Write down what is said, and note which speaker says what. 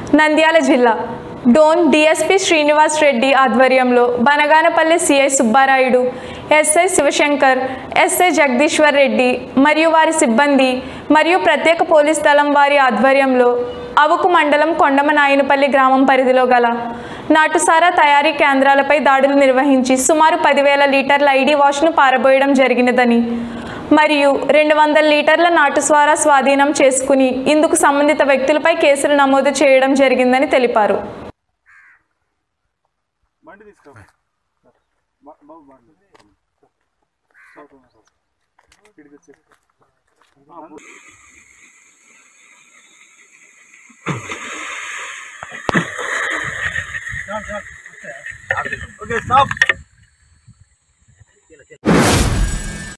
Speaker 1: నంద్యాల జిల్లా డోన్ డిఎస్పి శ్రీనివాస్ రెడ్డి ఆధ్వర్యంలో Banaganapalle CI Subbarayudu SI Shivashankar SI Jagadishwar Reddy మరియు వారి సిబ్బంది మరియు ప్రత్యేక పోలీస్ దళం వారి ఆధ్వర్యంలో అవుకు మండలం కొండమనాయనపల్లి గ్రామం పరిధిలో గల నాటుసారా తయారీ కేంద్రాలపై దాడులు నిర్వహించి సుమారు పదివేల లీటర్ల ఐడి వాష్ను పారబోయడం జరిగినదని మరియు రెండు వందల లీటర్ల నాటుస్వారా స్వాధీనం చేసుకుని ఇందుకు సంబంధిత వ్యక్తులపై కేసులు నమోదు చేయడం జరిగిందని తెలిపారు
Speaker 2: బండి తీసుకో బా- బాబు బండి ఇక్కడికి వచ్చి ఓకే స్టాప్